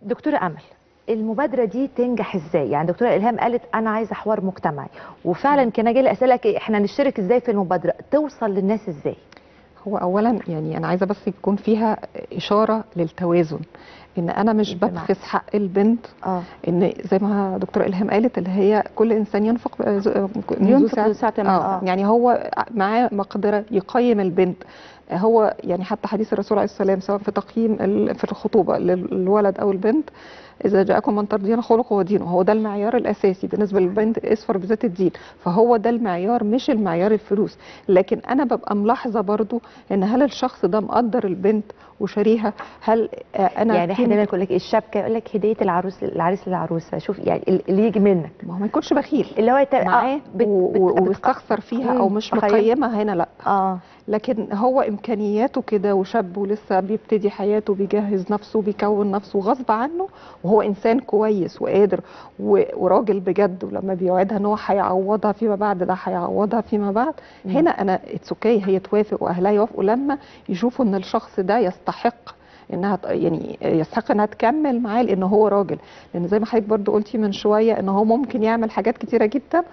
دكتوره امل المبادره دي تنجح ازاي يعني دكتوره الهام قالت انا عايزه حوار مجتمعي وفعلا كان اجي اسالك إيه، احنا نشترك ازاي في المبادره توصل للناس ازاي هو اولا يعني انا عايزه بس يكون فيها اشاره للتوازن ان انا مش اجتماعي. ببخس حق البنت اه ان زي ما دكتوره الهام قالت اللي هي كل انسان ينفق ذو- ذو ينفق ساعة- ذو ساعة من آه. آه. يعني هو معاه مقدره يقيم البنت هو يعني حتى حديث الرسول عليه السلام سواء في تقييم ال- في الخطوبه للولد او البنت اذا جاءكم من ترضين خلقه ودينه هو ده المعيار الاساسي بالنسبه للبنت اصفر بذات الدين فهو ده المعيار مش المعيار الفلوس لكن انا ببقى ملاحظه برضو ان هل الشخص ده مقدر البنت وشاريها هل آه، انا يعني احنا في- دايما يقول لك الشبكه يقول لك هديه العروس العريس للعروسه شوف يعني اللي يجي منك ما هو ما يكونش بخيل اللي هو يت- معاه بت- و- بت- و- بت- ويستخسر فيها او مم، مش تخيل. مقيمه هنا لا اه لكن هو امكانياته كده وشاب ولسه بيبتدي حياته بيجهز نفسه بيكون نفسه غصب عنه وهو انسان كويس وقادر و- وراجل بجد ولما بيوعدها ان هو هيعوضها فيما بعد ده هيعوضها فيما بعد مم. هنا انا اتس اوكي هي توافق واهلها يوافقوا لما يشوفوا ان الشخص ده يستحق انها ت- يعني يستحق انها تكمل معاه لان هو راجل لان زي ما حضرتك برضو قلتي من شويه ان هو ممكن يعمل حاجات كتيره جدا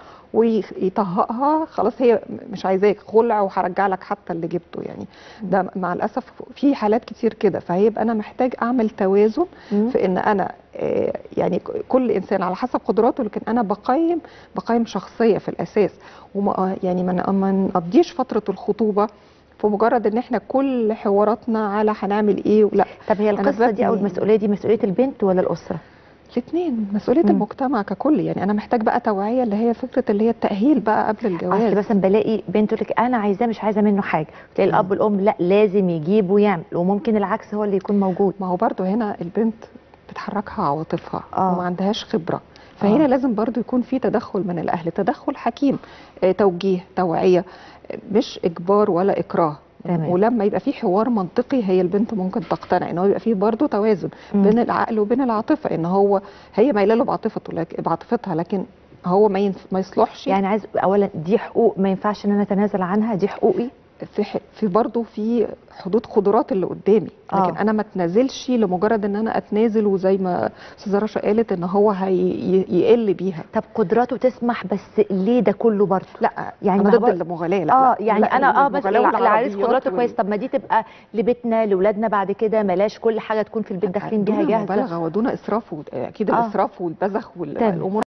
ويطهقها خلاص هي مش عايزاك خلع وهرجع لك حتى اللي جبته يعني ده مع الاسف في حالات كتير كده فهيبقى انا محتاج اعمل توازن مم. في ان انا آه، يعني ك- كل انسان على حسب قدراته لكن انا بقيم بقيم شخصيه في الاساس وما يعني ما ن- ما نقضيش فتره الخطوبه في مجرد ان احنا كل حواراتنا على هنعمل ايه ولا طب هي أنا القصه دي او ببني- المسؤوليه دي مسؤوليه البنت ولا الاسره الاثنين مسؤوليه مم. المجتمع ككل يعني انا محتاج بقى توعيه اللي هي فكره اللي هي التاهيل بقى قبل اصل الجواز مثلا بلاقي بنت تقول لك انا عايزاه مش عايزه منه حاجه تلاقي مم. الاب والام لا لازم يجيب ويعمل وممكن العكس هو اللي يكون موجود ما هو برضو هنا البنت بتحركها عواطفها آه. وما عندهاش خبره فهنا آه. لازم برضو يكون في تدخل من الاهل تدخل حكيم آه، توجيه توعيه آه، مش اجبار ولا اكراه تمام. ولما يبقى في حوار منطقي هي البنت ممكن تقتنع ان هو يبقى فيه برضه توازن مم. بين العقل وبين العاطفه ان هو هي مايله له بعاطفته لك- بعاطفتها لكن هو ما ينف... ما يصلحش يعني عايز اولا دي حقوق ما ينفعش ان انا اتنازل عنها دي حقوقي في ح... في برضه في حدود قدرات اللي قدامي لكن آه. انا ما اتنازلش لمجرد ان انا اتنازل وزي ما استاذه رشا قالت ان هو هيقل بيها طب قدراته تسمح بس ليه ده كله برضه لا يعني يعني ما انا هو ضد بر- المغالاه لا اه لا. يعني لا، انا اه بس المغالاة الع- العريس والعربيات قدراته وال- كويس طب ما دي تبقى لبيتنا لاولادنا بعد كده ملاش كل حاجه تكون في البيت داخلين بيها دون جاهزه مبالغه ودون اسراف و- اكيد آه. الاسراف والبذخ تمام. والامور